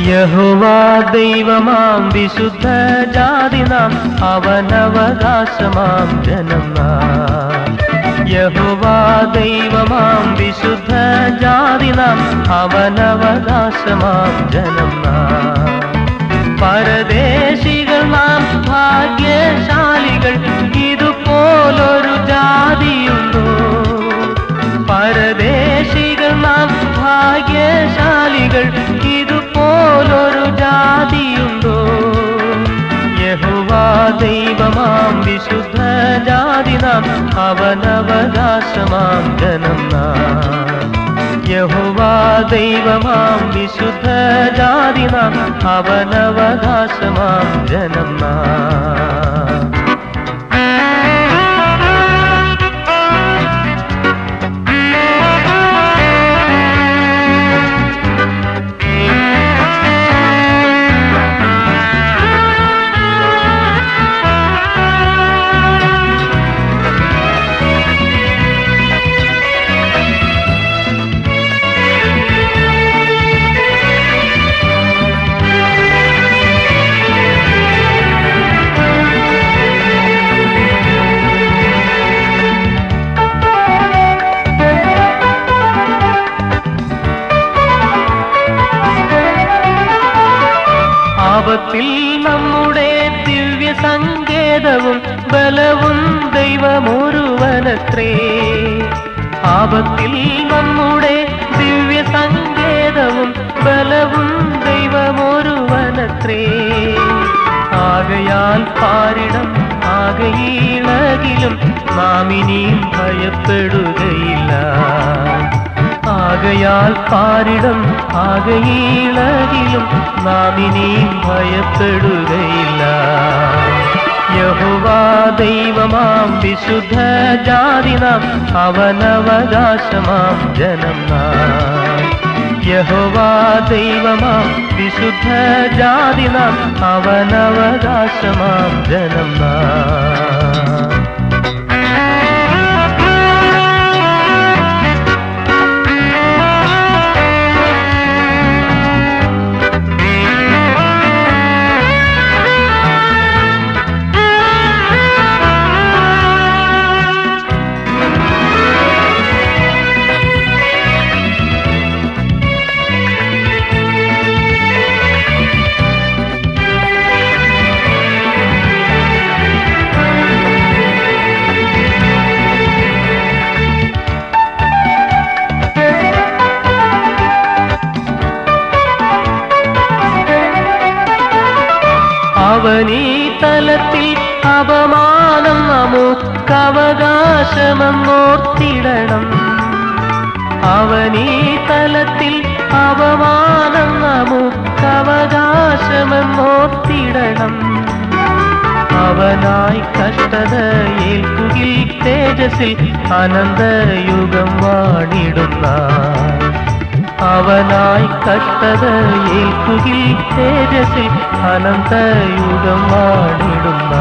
യഹോവാ ദൈവമാം വിശുദ്ധ ജാതി നാം അവനവകാശമാം ജനം നാം യഹോവാ ദൈവമാം വിശുദ്ധ ജാതി നാം അവനവകാശമാം ജനം നാം പരദേശികൾ നാം ഭാഗ്യശാലികൾ ഇതുപോലൊരു ജാതിയുണ്ടോ പരദേശികൾ നാം ഭാഗ്യശാലികൾ ഇതുപോലൊരു ജാതിയുണ്ടോ യഹോവാ ദൈവമാം വിശുദ്ധ ജാതി നാം അവനവകാശമാം ജനം നാം യഹോവാ ദൈവമാം വിശുദ്ധ ജാതി നാം അവനവകാശമാം ജനം നാം ആപത്തിൽ നമ്മുടെ ദിവ്യ സങ്കേതവും ബലവും ദൈവമൊരുവനത്രേ ആപത്തിൽ നമ്മുടെ ദിവ്യ സങ്കേതവും ബലവും ദൈവമൊരുവനത്രേ ആകയാൽ പാരിടം ആകയിളകിലും നാം ഇനിയും ഭയപ്പെടുകയില്ല ആകയാൽ പാരിടം ആകയിളകിലും നാം ഇനിയും ഭയപ്പെടുകയില്ല യഹോവാ ദൈവമാം വിശുദ്ധ ജാതി നാം അവനവകാശമാം ജനം നാം യഹോവാ ദൈവമാം വിശുദ്ധ ജാതി നാം അവനവകാശമാം ജനം നാം അവനീ തലത്തിൽ അപമാനം നമുക്കവകാശമെന്നോർത്തിടണം അവനീ തലത്തിൽ അപമാനം നമുക്കവകാശമെന്നോർത്തിടണം അവനായി കഷ്ടത ഏൽക്കുകിൽ തേജസ്സിൽ അനന്തയുഗം വാണിടുന്ന അവനായി കഷ്ടത ഏൽക്കുകിൽ തേജസ്സിൽ അനന്തയുഗം വാണിടുന്ന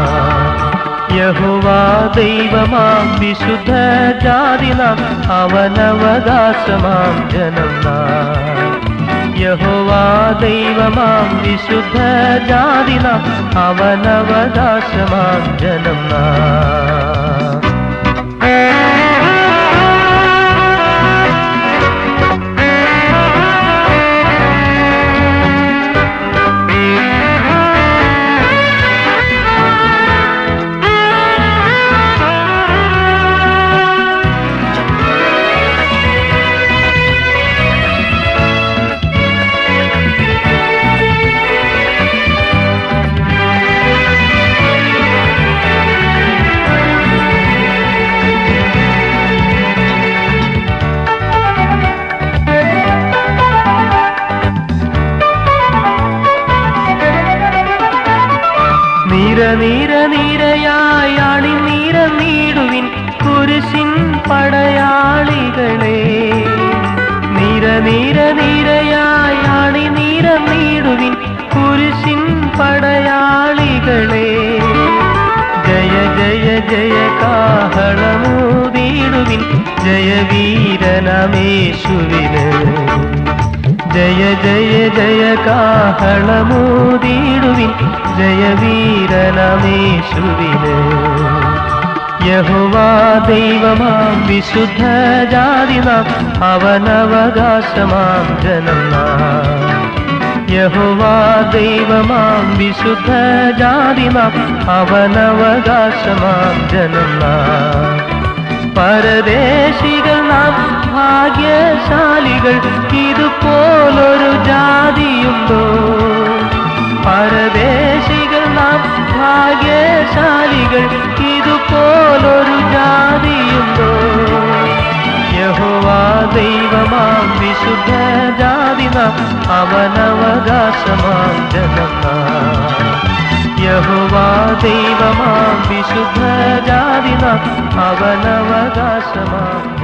യഹോവാ ദൈവമാം വിശുദ്ധ ജാതി നാം അവനവകാശമാം ജനം നാം യഹോവാ ദൈവമാം വിശുദ്ധ ജാതി നാം അവനവകാശമാം ജനം നാം നിര നിര നിരയായി അണി നിര നീടുവിൻ കുരിശിൻ പടയാളികളെ നിര നിര നിരയായി അണി നിര നീടുവിൻ കുരിശിൻ പടയാളികളെ ജയ ജയ ജയ കാഹളമൂതിടുവിൻ ജയവീരനമേശുവിന് ജയ ജയ ജയ കാഹളമൂതിടുവിൻ ജയവീരനമേശുവിന് യഹോവാ ദൈവമാം വിശുദ്ധ ജാതി നാം അവനവകാശമാം ജനം നാം യഹോവാ ദൈവമാം വിശുദ്ധ ജാതി നാം അവനവകാശമാം ജനം നാം പരദേശികൾ നാം ഭാഗ്യശാലികൾ ഇതുപോലൊരു ജാതിയുണ്ടോ പരദേശികൾ നാം ഭാഗ്യശാലികൾ ഇതുപോലൊരു ജാതിയുണ്ടോ യഹോവാ ദൈവമാം വിശുദ്ധ ജാതി നാം അവനവകാശമാം ജനം നാം യഹോവാ ദൈവമാം വിശുദ്ധ ജാതി നാം അവനവകാശമാം